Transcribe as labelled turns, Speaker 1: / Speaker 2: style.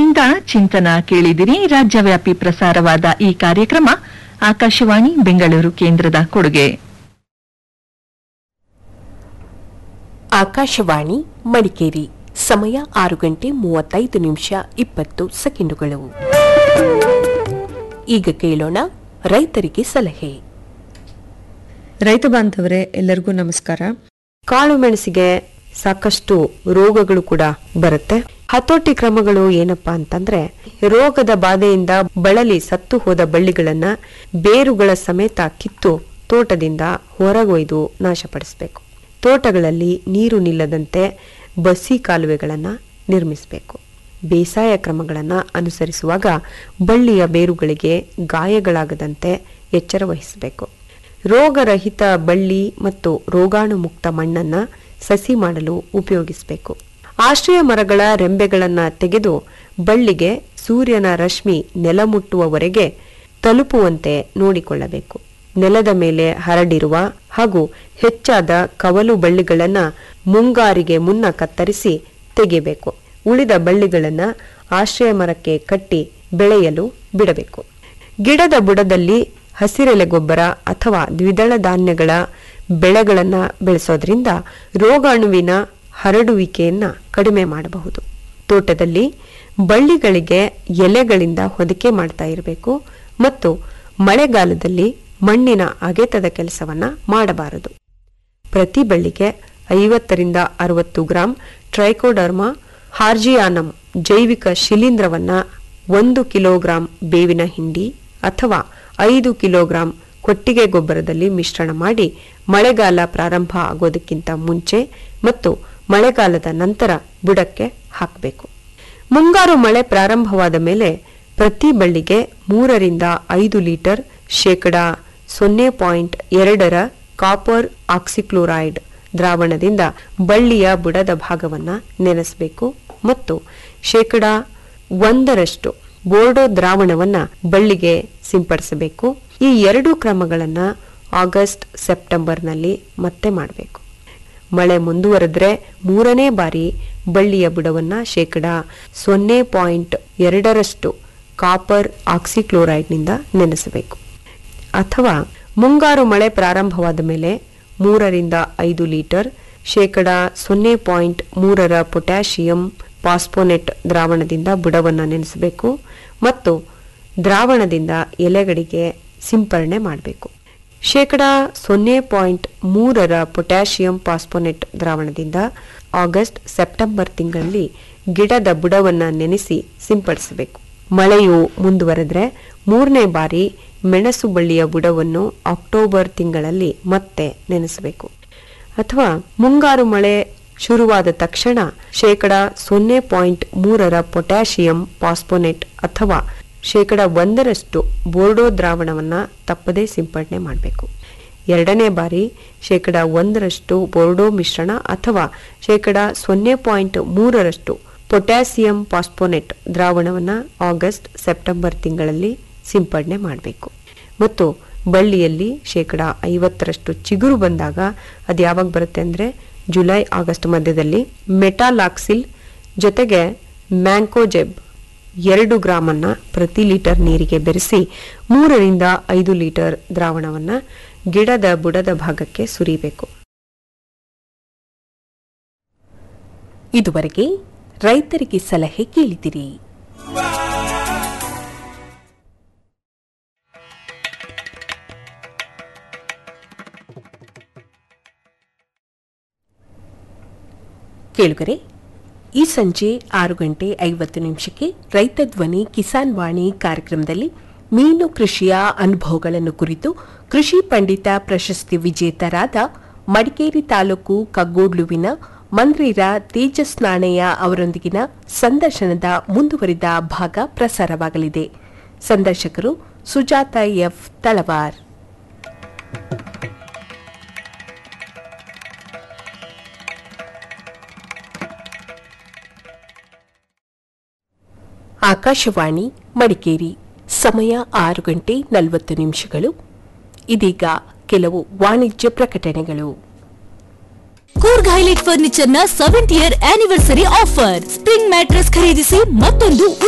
Speaker 1: ಅವರಿಂದ ಚಿಂತನ ಕೇಳಿದಿರಿ ರಾಜ್ಯವ್ಯಾಪಿ ಪ್ರಸಾರವಾದ ಈ ಕಾರ್ಯಕ್ರಮ ಆಕಾಶವಾಣಿ ಬೆಂಗಳೂರು ಕೇಂದ್ರದ ಕೊಡುಗೆ
Speaker 2: ಆಕಾಶವಾಣಿ ಮಡಿಕೇರಿ ಸಮಯ ಆರು ಗಂಟೆ ಮೂವತ್ತೈದು ನಿಮಿಷ ಇಪ್ಪತ್ತು ಸೆಕೆಂಡುಗಳು ಈಗ ಕೇಳೋಣ ರೈತರಿಗೆ ಸಲಹೆ
Speaker 3: ರೈತ ಬಾಂಧವರೇ ಎಲ್ಲರಿಗೂ ನಮಸ್ಕಾರ
Speaker 2: ಕಾಳು ಮೆಣಸಿಗೆ ಸಾಕಷ್ಟು ರೋಗಗಳು ಕೂಡ ಬರುತ್ತೆ ಹತೋಟಿ ಕ್ರಮಗಳು ಏನಪ್ಪಾ ಅಂತಂದ್ರೆ ರೋಗದ ಬಾಧೆಯಿಂದ ಬಳಲಿ ಸತ್ತು ಹೋದ ಬಳ್ಳಿಗಳನ್ನ ಬೇರುಗಳ ಸಮೇತ ಕಿತ್ತು ತೋಟದಿಂದ ಹೊರಗೊಯ್ದು ನಾಶಪಡಿಸಬೇಕು ತೋಟಗಳಲ್ಲಿ ನೀರು ನಿಲ್ಲದಂತೆ ಬಸಿ ಕಾಲುವೆಗಳನ್ನ ನಿರ್ಮಿಸಬೇಕು ಬೇಸಾಯ ಕ್ರಮಗಳನ್ನು ಅನುಸರಿಸುವಾಗ ಬಳ್ಳಿಯ ಬೇರುಗಳಿಗೆ ಗಾಯಗಳಾಗದಂತೆ ಎಚ್ಚರ ವಹಿಸಬೇಕು ರೋಗರಹಿತ ಬಳ್ಳಿ ಮತ್ತು ರೋಗಾಣು ಮುಕ್ತ ಮಣ್ಣನ್ನ ಸಸಿ ಮಾಡಲು ಉಪಯೋಗಿಸಬೇಕು ಆಶ್ರಯ ಮರಗಳ ರೆಂಬೆಗಳನ್ನ ತೆಗೆದು ಬಳ್ಳಿಗೆ ಸೂರ್ಯನ ರಶ್ಮಿ ನೆಲ ಮುಟ್ಟುವವರೆಗೆ ತಲುಪುವಂತೆ ನೋಡಿಕೊಳ್ಳಬೇಕು ನೆಲದ ಮೇಲೆ ಹರಡಿರುವ ಹಾಗೂ ಹೆಚ್ಚಾದ ಕವಲು ಬಳ್ಳಿಗಳನ್ನ ಮುಂಗಾರಿಗೆ ಮುನ್ನ ಕತ್ತರಿಸಿ ತೆಗೆಯಬೇಕು ಉಳಿದ ಬಳ್ಳಿಗಳನ್ನ ಆಶ್ರಯ ಮರಕ್ಕೆ ಕಟ್ಟಿ ಬೆಳೆಯಲು ಬಿಡಬೇಕು ಗಿಡದ ಬುಡದಲ್ಲಿ ಹಸಿರೆಲೆ ಗೊಬ್ಬರ ಅಥವಾ ದ್ವಿದಳ ಧಾನ್ಯಗಳ ಬೆಳೆಗಳನ್ನ ಬೆಳೆಸೋದ್ರಿಂದ ರೋಗಾಣುವಿನ ಹರಡುವಿಕೆಯನ್ನ ಕಡಿಮೆ ಮಾಡಬಹುದು ತೋಟದಲ್ಲಿ ಬಳ್ಳಿಗಳಿಗೆ ಎಲೆಗಳಿಂದ ಹೊದಿಕೆ ಮಾಡ್ತಾ ಇರಬೇಕು ಮತ್ತು ಮಳೆಗಾಲದಲ್ಲಿ ಮಣ್ಣಿನ ಅಗೆತದ ಕೆಲಸವನ್ನ ಮಾಡಬಾರದು ಪ್ರತಿ ಬಳ್ಳಿಗೆ ಐವತ್ತರಿಂದ ಅರವತ್ತು ಗ್ರಾಂ ಟ್ರೈಕೋಡರ್ಮಾ ಹಾರ್ಜಿಯಾನಂ ಜೈವಿಕ ಶಿಲೀಂಧ್ರವನ್ನ ಒಂದು ಕಿಲೋಗ್ರಾಂ ಬೇವಿನ ಹಿಂಡಿ ಅಥವಾ ಐದು ಕಿಲೋಗ್ರಾಂ ಕೊಟ್ಟಿಗೆ ಗೊಬ್ಬರದಲ್ಲಿ ಮಿಶ್ರಣ ಮಾಡಿ ಮಳೆಗಾಲ ಪ್ರಾರಂಭ ಆಗೋದಕ್ಕಿಂತ ಮುಂಚೆ ಮತ್ತು ಮಳೆಗಾಲದ ನಂತರ ಬುಡಕ್ಕೆ ಹಾಕಬೇಕು ಮುಂಗಾರು ಮಳೆ ಪ್ರಾರಂಭವಾದ ಮೇಲೆ ಪ್ರತಿ ಬಳ್ಳಿಗೆ ಮೂರರಿಂದ ಐದು ಲೀಟರ್ ಶೇಕಡ ಸೊನ್ನೆ ಪಾಯಿಂಟ್ ಎರಡರ ಕಾಪರ್ ಆಕ್ಸಿಕ್ಲೋರೈಡ್ ದ್ರಾವಣದಿಂದ ಬಳ್ಳಿಯ ಬುಡದ ಭಾಗವನ್ನ ನೆನೆಸಬೇಕು ಮತ್ತು ಶೇಕಡ ಒಂದರಷ್ಟು ಬೋರ್ಡೋ ದ್ರಾವಣವನ್ನ ಬಳ್ಳಿಗೆ ಸಿಂಪಡಿಸಬೇಕು ಈ ಎರಡು ಕ್ರಮಗಳನ್ನ ಆಗಸ್ಟ್ ಸೆಪ್ಟೆಂಬರ್ನಲ್ಲಿ ಮತ್ತೆ ಮಾಡಬೇಕು ಮಳೆ ಮುಂದುವರೆದ್ರೆ ಮೂರನೇ ಬಾರಿ ಬಳ್ಳಿಯ ಬುಡವನ್ನ ಶೇಕಡ ಸೊನ್ನೆ ಪಾಯಿಂಟ್ ಎರಡರಷ್ಟು ಕಾಪರ್ ಆಕ್ಸಿಕ್ಲೋರೈಡ್ನಿಂದ ನೆನೆಸಬೇಕು ಅಥವಾ ಮುಂಗಾರು ಮಳೆ ಪ್ರಾರಂಭವಾದ ಮೇಲೆ ಮೂರರಿಂದ ಐದು ಲೀಟರ್ ಶೇಕಡ ಸೊನ್ನೆ ಪಾಯಿಂಟ್ ಮೂರರ ಪೊಟ್ಯಾಷಿಯಂ ಪಾಸ್ಪೋನೆಟ್ ದ್ರಾವಣದಿಂದ ಬುಡವನ್ನು ನೆನೆಸಬೇಕು ಮತ್ತು ದ್ರಾವಣದಿಂದ ಎಲೆಗಳಿಗೆ ಸಿಂಪರಣೆ ಮಾಡಬೇಕು ಶೇಕಡ ಸೊನ್ನೆ ಪಾಯಿಂಟ್ ಮೂರರ ಪೊಟ್ಯಾಷಿಯಂ ಪಾಸ್ಪೋನೆಟ್ ದ್ರಾವಣದಿಂದ ಆಗಸ್ಟ್ ಸೆಪ್ಟೆಂಬರ್ ತಿಂಗಳಲ್ಲಿ ಗಿಡದ ಬುಡವನ್ನು ನೆನೆಸಿ ಸಿಂಪಡಿಸಬೇಕು ಮಳೆಯು ಮುಂದುವರೆದ್ರೆ ಮೂರನೇ ಬಾರಿ ಮೆಣಸು ಬಳ್ಳಿಯ ಬುಡವನ್ನು ಅಕ್ಟೋಬರ್ ತಿಂಗಳಲ್ಲಿ ಮತ್ತೆ ನೆನೆಸಬೇಕು ಅಥವಾ ಮುಂಗಾರು ಮಳೆ ಶುರುವಾದ ತಕ್ಷಣ ಶೇಕಡ ಸೊನ್ನೆ ಪಾಯಿಂಟ್ ಮೂರರ ಪೊಟ್ಯಾಷಿಯಂ ಪಾಸ್ಪೋನೆಟ್ ಅಥವಾ ಶೇಕಡ ಒಂದರಷ್ಟು ಬೋರ್ಡೋ ದ್ರಾವಣವನ್ನ ತಪ್ಪದೇ ಸಿಂಪಡಣೆ ಮಾಡಬೇಕು ಎರಡನೇ ಬಾರಿ ಶೇಕಡ ಒಂದರಷ್ಟು ಬೋರ್ಡೋ ಮಿಶ್ರಣ ಅಥವಾ ಶೇಕಡ ಸೊನ್ನೆ ಪಾಯಿಂಟ್ ಮೂರರಷ್ಟು ಪೊಟ್ಯಾಸಿಯಂ ಪಾಸ್ಪೋನೆಟ್ ದ್ರಾವಣವನ್ನ ಆಗಸ್ಟ್ ಸೆಪ್ಟೆಂಬರ್ ತಿಂಗಳಲ್ಲಿ ಸಿಂಪಡಣೆ ಮಾಡಬೇಕು ಮತ್ತು ಬಳ್ಳಿಯಲ್ಲಿ ಶೇಕಡ ಐವತ್ತರಷ್ಟು ಚಿಗುರು ಬಂದಾಗ ಅದು ಯಾವಾಗ ಬರುತ್ತೆ ಅಂದರೆ ಜುಲೈ ಆಗಸ್ಟ್ ಮಧ್ಯದಲ್ಲಿ ಮೆಟಾಲಾಕ್ಸಿಲ್ ಜೊತೆಗೆ ಮ್ಯಾಂಕೋಜೆಬ್ ಎರಡು ಗ್ರಾಮನ್ನ ಪ್ರತಿ ಲೀಟರ್ ನೀರಿಗೆ ಬೆರೆಸಿ ಮೂರರಿಂದ ಐದು ಲೀಟರ್ ದ್ರಾವಣವನ್ನ ಗಿಡದ ಬುಡದ ಭಾಗಕ್ಕೆ ಸುರಿಬೇಕು
Speaker 4: ಇದುವರೆಗೆ ರೈತರಿಗೆ ಸಲಹೆ ಕೇಳಿದಿರಿ ಕೇಳುಗರೆ ಈ ಸಂಜೆ ಆರು ಗಂಟೆ ಐವತ್ತು ನಿಮಿಷಕ್ಕೆ ರೈತ ಧ್ವನಿ ಕಿಸಾನ್ ವಾಣಿ ಕಾರ್ಯಕ್ರಮದಲ್ಲಿ ಮೀನು ಕೃಷಿಯ ಅನುಭವಗಳನ್ನು ಕುರಿತು ಕೃಷಿ ಪಂಡಿತ ಪ್ರಶಸ್ತಿ ವಿಜೇತರಾದ ಮಡಿಕೇರಿ ತಾಲೂಕು ಕಗ್ಗೋಡ್ಲುವಿನ ಮಂದ್ರಿರ ತೇಜಸ್ ನಾಣಯ್ಯ ಅವರೊಂದಿಗಿನ ಸಂದರ್ಶನದ ಮುಂದುವರಿದ ಭಾಗ ಪ್ರಸಾರವಾಗಲಿದೆ ಸಂದರ್ಶಕರು ಸುಜಾತ ಎಫ್ ತಳವಾರ್ ಆಕಾಶವಾಣಿ ಮಡಿಕೇರಿ ಸಮಯ ಆರು ಗಂಟೆ ನಲವತ್ತು ನಿಮಿಷಗಳು ಇದೀಗ ಕೆಲವು ವಾಣಿಜ್ಯ ಪ್ರಕಟಣೆಗಳು
Speaker 5: ಕೂರ್ಗ್ ಹೈಲೈಟ್ ಫರ್ನಿಚರ್ ನ seventh year anniversary offer spring mattress ಖರೀದಿಸಿ ಮತ್ತೊಂದು